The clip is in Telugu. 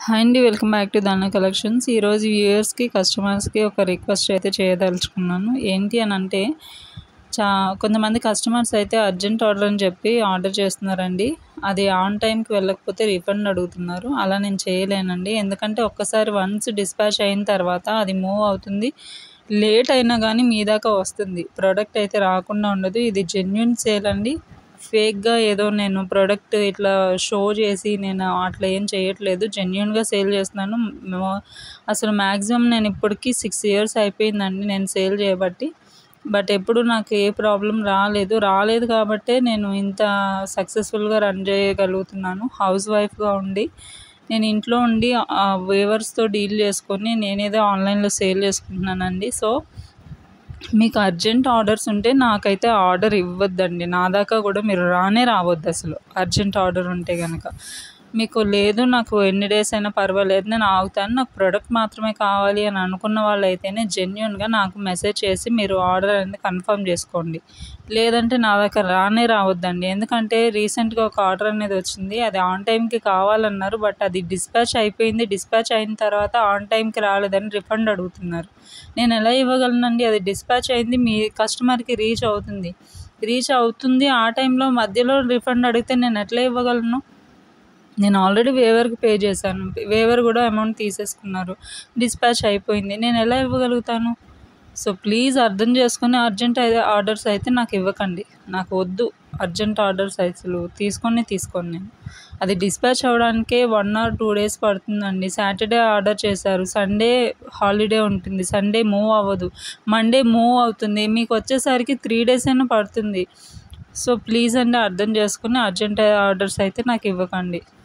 హాయ్ అండి welcome back to Dhana collections ఈరోజు వ్యూయర్స్కి కస్టమర్స్కి ఒక రిక్వెస్ట్ అయితే చేయదలుచుకున్నాను ఏంటి అని అంటే చా కొంతమంది కస్టమర్స్ అయితే అర్జెంట్ ఆర్డర్ అని చెప్పి ఆర్డర్ చేస్తున్నారండి అది ఆన్ టైంకి వెళ్ళకపోతే రిఫండ్ అడుగుతున్నారు అలా నేను చేయలేనండి ఎందుకంటే ఒక్కసారి వన్స్ డిస్పాచ్ అయిన తర్వాత అది మూవ్ అవుతుంది లేట్ అయినా కానీ మీ దాకా వస్తుంది ప్రోడక్ట్ అయితే రాకుండా ఉండదు ఇది జెన్యున్ సేల్ అండి ఫేక్గా ఏదో నేను ప్రోడక్ట్ ఇట్లా షో చేసి నేను అట్లా ఏం చేయట్లేదు జెన్యున్గా సేల్ చేస్తున్నాను మో- అసలు మ్యాక్సిమం నేను ఇప్పటికీ సిక్స్ ఇయర్స్ అయిపోయిందండి నేను సేల్ చేయబట్టి బట్ ఎప్పుడు నాకు ఏ ప్రాబ్లం రాలేదు రాలేదు కాబట్టే నేను ఇంత సక్సెస్ఫుల్గా రన్ చేయగలుగుతున్నాను హౌస్ వైఫ్గా ఉండి నేను ఇంట్లో ఉండి వేవర్స్తో డీల్ చేసుకొని నేనేదో ఆన్లైన్లో సేల్ చేసుకుంటున్నానండి సో మీకు అర్జెంట్ ఆర్డర్స్ ఉంటే నాకైతే ఆర్డర్ ఇవ్వద్దండి నా దాకా కూడా మీరు రానే రావద్దు అసలు అర్జెంట్ ఆర్డర్ ఉంటే కనుక మీకు లేదు నాకు ఎన్ని డేస్ అయినా పర్వాలేదు నేను ఆగుతాను నాకు ప్రోడక్ట్ మాత్రమే కావాలి అని అనుకున్న వాళ్ళైతేనే జెన్యున్గా నాకు మెసేజ్ చేసి మీరు ఆర్డర్ అనేది కన్ఫర్మ్ చేసుకోండి లేదంటే నా దగ్గర రానే రావద్దండి ఎందుకంటే రీసెంట్గా ఒక ఆర్డర్ అనేది వచ్చింది అది ఆన్ టైంకి కావాలన్నారు బట్ అది డిస్పాచ్ అయిపోయింది డిస్పాచ్ అయిన తర్వాత ఆన్ టైంకి రాలేదని రిఫండ్ అడుగుతున్నారు నేను ఎలా ఇవ్వగలనండి అది డిస్పాచ్ అయింది మీ కస్టమర్కి రీచ్ అవుతుంది రీచ్ అవుతుంది ఆ టైంలో మధ్యలో రిఫండ్ అడిగితే నేను ఎట్లా ఇవ్వగలను నేను ఆల్రెడీ వేవర్కి పే చేశాను వేవర్ కూడా అమౌంట్ తీసేసుకున్నారు డిస్పాచ్ అయిపోయింది నేను ఎలా ఇవ్వగలుగుతాను సో ప్లీజ్ అర్థం చేసుకొని అర్జెంట్ ఆర్డర్స్ అయితే నాకు ఇవ్వకండి నాకు వద్దు అర్జెంట్ ఆర్డర్స్ అసలు తీసుకొని తీసుకోండి నేను అది డిస్పాచ్ అవ్వడానికే వన్ ఆర్ టూ డేస్ పడుతుందండి సాటర్డే ఆర్డర్ చేశారు సండే హాలిడే ఉంటుంది సండే మూవ్ అవ్వదు మండే మూవ్ అవుతుంది మీకు వచ్చేసరికి త్రీ డేస్ అయినా పడుతుంది సో ప్లీజ్ అండి అర్థం చేసుకుని అర్జెంట్ ఆర్డర్స్ అయితే నాకు ఇవ్వకండి